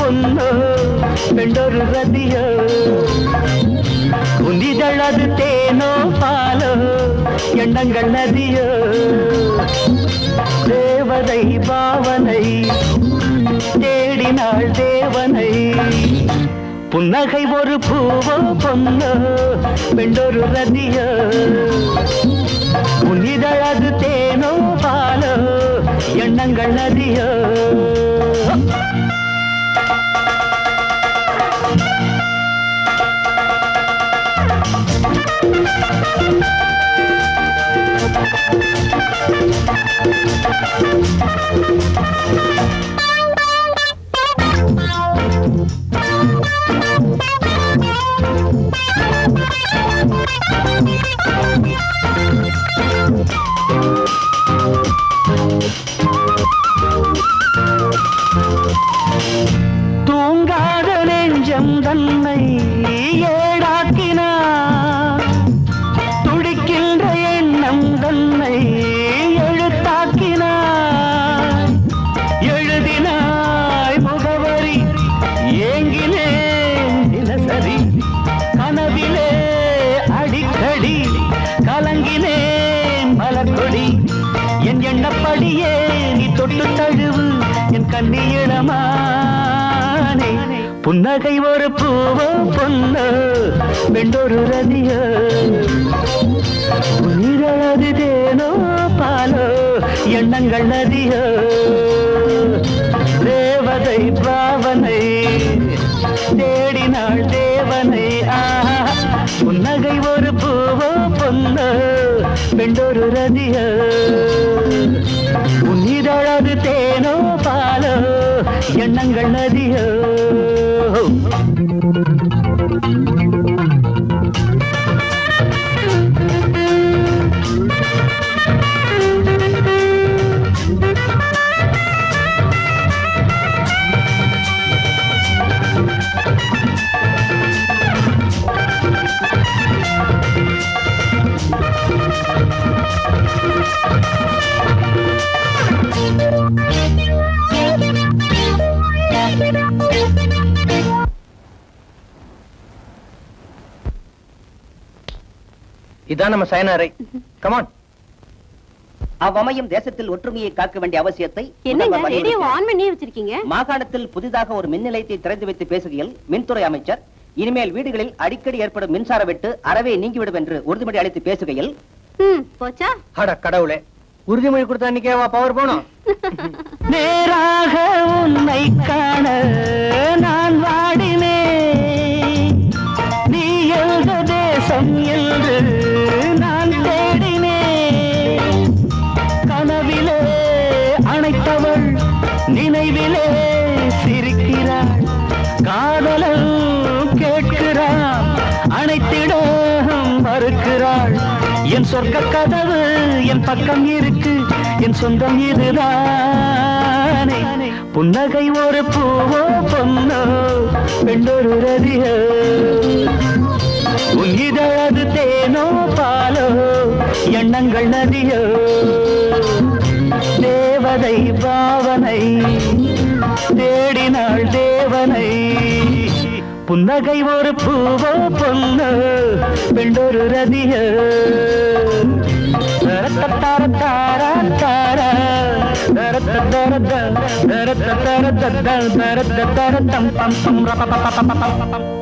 பொன்னோ பெண்டொரு ரதியோ உன்னிதழது தேனோ பாலோ எண்ணங்கள் நதியோ தேவதை பாவனை தேடினாள் தேவனை புன்னகை ஒரு பூவோ பொன்னோ பெண்டொரு ரதியோ உன்னிதழது தேனோ பாலோ எண்ணங்கள் நதியோ தூங்காத நெஞ்சம் தன்னை ஏடாக்கினார் துடிக்கின்ற எண்ணம் தன்னை எழுத்தாக்கினார் எழுதினாய் முகவரி ஏங்கினேன் தினசரி கனவிலே அடிக்கடி கலங்கினேன் மலர்கொடி என் எண்ணப்படியே நீ தொட்டு தழுவு என் கண்ணியிடமானே புன்னகை ஒரு பூவோ பொண்ணு வெண்டொரு ரதியோ உயிரழது தேனோ பாலோ எண்ணங்கள் நதியோ தேவதை பாவனை தேடினாள் தேவனை ஆஹா புன்னகை ஒரு பூவோ பொண்ணு வெண்டொரு ரதியோ உன்னிதழது தேனோ பாலோ எண்ணங்கள் நதியோ இதான் நம்ம சயனாரை கமான் அவ்வமையும் தேசத்தில் ஒற்றுமையை காக்க வேண்டிய அவசியத்தை என்னங்க முதல்வர் ரேடியோ வலியுறுத்தினார். ஆன் பண்ணி வச்சிருக்கீங்க மாகாணத்தில் புதிதாக ஒரு மின் நிலையத்தை திறந்து வைத்து பேசுகையில் மின்துறை அமைச்சர் இனிமேல் வீடுகளில் அடிக்கடி ஏற்படும் மின்சார வெட்டு அறவே நீங்கிவிடும் என்று உறுதிமொழி அளித்து பேசுகையில் ம் போச்சா அட கடவுளே உறுதிமொழி கொடுத்த அன்னைக்கேவா பவர் போனோம் நேராக உன்னை காண நான் வாடினேன் நீ எழுத தேசம் என்று நான் தேடினேன் கனவிலே அணைத்தவள் நினைவிலே சிரிக்கிறாள் காதலன் கேட்கிறான் அணைத்திட மறுக்கிறாள் என் சொர்க்க கதவு என் பக்கம் இருக்கு என் சொந்தம் இதுதானே புன்னகை ஒரு பூவோ பொன்னோ பெண்டொரு ரதியோ உன் இதழது தேனோ பாலோ எண்ணங்கள் நதியோ தேவதை பாவனை தேடினாள் தேவனை புன்னகை ஒரு பூவோ பொண்ணு பெண்டொரு ரதியோ தரத்தத்தார தாரா தாரா தரத்த தரத்த தரத்த தரத்த தரத்த தரத்தம் பம் பம் ரப பம் பம் பம் பம்